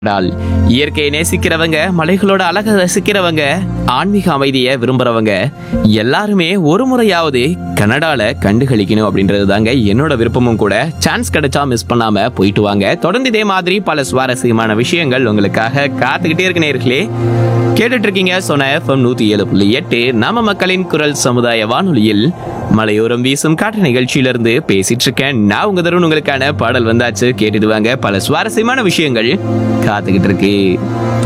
டால் இயற்கையை நேசிக்கிறவங்க மலைகளோட அழகை ரசிக்கிறவங்க ஆன்மீக அமைதியை விரும்புறவங்க எல்லாருமே ஒரு முறையாவது கனடால கண்டுகளிக்கணும் அப்படின்றது தாங்க என்னோட விருப்பமும் கூட சான்ஸ் கிடைச்சா மிஸ் பண்ணாம போயிட்டு வாங்க தொடர்ந்து இதே மாதிரி பல சுவாரஸ்யமான விஷயங்கள் உங்களுக்காக காத்துக்கிட்டே இருக்கு நேர்களே கேட்டுட்டு இருக்கீங்க சொன்ன எஃப்எம் நூத்தி ஏழு புள்ளி எட்டு நம்ம மக்களின் குரல் சமுதாய வானொலியில் மலையோரம் வீசும் காற்று நிகழ்ச்சியிலிருந்து பேசிட்டு இருக்கேன் நான் உங்க தருண் உங்களுக்கான பாடல் வந்தாச்சு கேட்டுட்டு வாங்க பல சுவாரஸ்யமான விஷயங்கள் காத்துக்கிட்டு இருக்கு